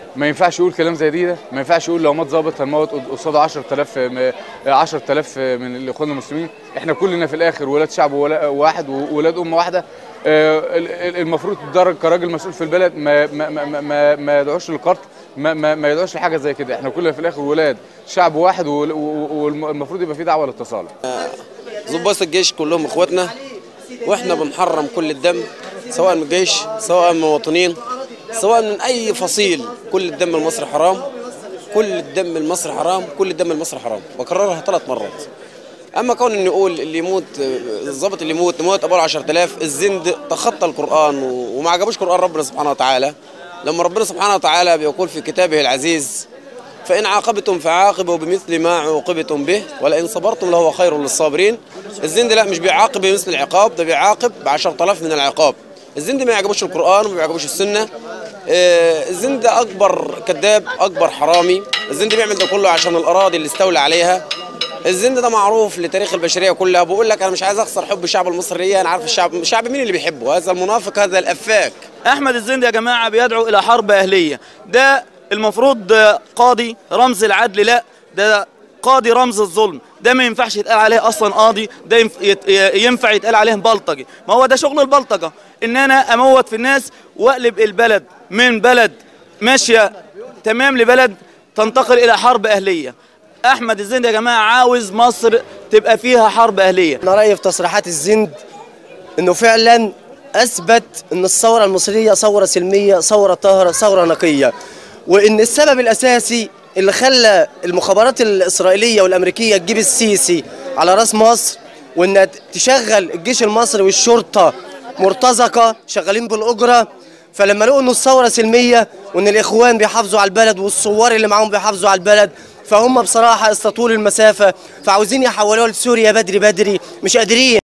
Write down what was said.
ما ينفعش يقول كلام زي دي ده ما ينفعش يقول لو مات ظابط هنموت قصاده 10000 م- 10000 من اخواننا المسلمين احنا كلنا في الاخر ولاد شعب ولا- واحد وولاد امه واحده آه، ال- ال- المفروض الدرج كراجل مسؤول في البلد ما ما ما ما, ما يدعوش للقتل ما, ما, ما يدعوش لحاجه زي كده احنا كلنا في الاخر ولاد شعب واحد وال- و- والمفروض يبقى في دعوه للتصالح ضباط الجيش كلهم اخواتنا واحنا بنحرم كل الدم سواء من الجيش سواء من المواطنين سواء من اي فصيل كل الدم المصري حرام كل الدم المصري حرام كل الدم المصري حرام بكررها ثلاث مرات اما كون اني اقول اللي يموت الضابط اللي يموت نموت ابو 10000 الزند تخطى القران و- وما عجبوش قران ربنا سبحانه وتعالى لما ربنا سبحانه وتعالى بيقول في كتابه العزيز فإن عاقبتم فعاقبوا بمثل ما عوقبتم به ولئن صبرتم لهو خير للصابرين الزند لا مش بيعاقب بمثل العقاب ده بيعاقب ب 10000 من العقاب الزند ما يعجبوش القرآن وما يعجبوش السنة آه، الزند ده أكبر كذاب أكبر حرامي الزند بيعمل ده كله عشان الأراضي اللي استولى عليها الزند ده معروف لتاريخ البشرية كلها بقول لك أنا مش عايز أخسر حب الشعب المصري أنا عارف الشعب الشعب مين اللي بيحبه هذا المنافق هذا الأفاك احمد الزند يا جماعه بيدعو الى حرب اهليه ده المفروض قاضي رمز العدل لا ده قاضي رمز الظلم ده ما ينفعش يتقال عليه اصلا قاضي ده ينف- يت- ينفع يتقال عليه بلطجي ما هو ده شغل البلطجه ان انا اموت في الناس واقلب البلد من بلد ماشيه تمام لبلد تنتقل الى حرب اهليه احمد الزند يا جماعه عاوز مصر تبقى فيها حرب اهليه انا رايي في تصريحات الزند انه فعلا اثبت ان الثوره المصريه ثوره سلميه ثوره طاهره ثوره نقيه وان السبب الاساسي اللي خلى المخابرات الاسرائيليه والامريكيه تجيب السيسي على راس مصر وانها تشغل الجيش المصري والشرطه مرتزقه شغالين بالاجره فلما لقوا ان الثوره سلميه وان الاخوان بيحافظوا على البلد والثوار اللي معاهم بيحافظوا على البلد فهم بصراحه استطولوا المسافه فعاوزين يحولوها لسوريا بدري بدري مش قادرين